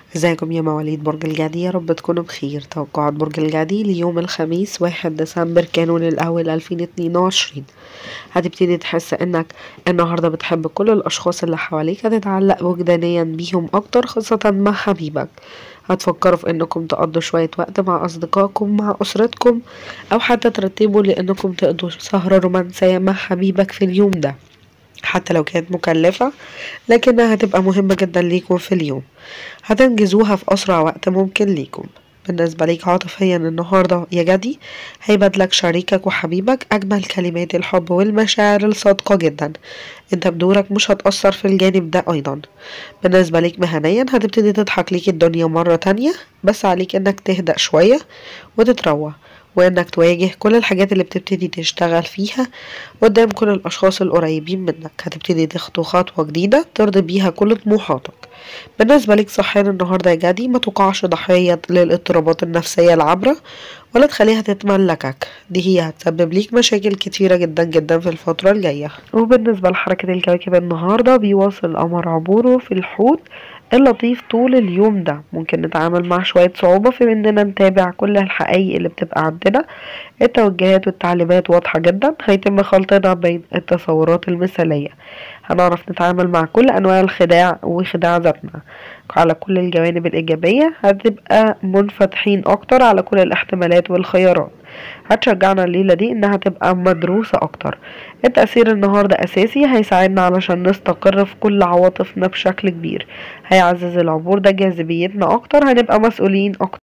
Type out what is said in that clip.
ازيكم يا مواليد برج الجدي يا رب تكونوا بخير توقعات برج الجدي ليوم الخميس واحد ديسمبر كانون الأول ألفين اتنين وعشرين هتبتدي تحس انك النهاردة بتحب كل الأشخاص اللي حواليك هتتعلق وجدانيا بيهم أكتر خاصة مع حبيبك هتفكروا في انكم تقضوا شوية وقت مع أصدقائكم مع أسرتكم أو حتى ترتبوا لانكم تقضوا سهرة رومانسية مع حبيبك في اليوم ده حتى لو كانت مكلفة لكنها هتبقى مهمة جدا ليكم في اليوم هتنجزوها في أسرع وقت ممكن ليكم بالنسبة ليك عاطفيا النهاردة يا جدي هيبادلك شريكك وحبيبك أجمل كلمات الحب والمشاعر الصادقة جدا انت بدورك مش هتأثر في الجانب ده أيضا بالنسبة ليك مهنيا هتبتدي تضحك ليك الدنيا مرة تانية بس عليك انك تهدأ شوية وتتروى وانك تواجه كل الحاجات اللي بتبتدي تشتغل فيها قدام كل الاشخاص القريبين منك هتبتدي تخطو خطوة جديدة ترضي بيها كل طموحاتك بالنسبة لك صحيان النهاردة يا جدي ما تقعش ضحية للاضطرابات النفسية العبرة ولا تخليها تتملكك دي هي هتسبب ليك مشاكل كتيرة جدا جدا في الفترة الجاية وبالنسبة لحركة الكواكب النهاردة بيواصل القمر عبوره في الحوت اللطيف طول اليوم ده ممكن نتعامل مع شوية صعوبة في اننا نتابع كل الحقائق اللي بتبقى عندنا التوجيهات والتعليمات واضحة جدا هيتم خلطنا بين التصورات المثالية هنعرف نتعامل مع كل انواع الخداع وخداع ذاتنا على كل الجوانب الايجابية هتبقى منفتحين اكتر على كل الاحتمالات والخيارات هتشجعنا الليلة دي انها تبقى مدروسة اكتر التأثير النهاردة اساسي هيساعدنا علشان نستقر في كل عواطفنا بشكل كبير هيعزز العبور ده جاذبيتنا اكتر هنبقى مسؤولين اكتر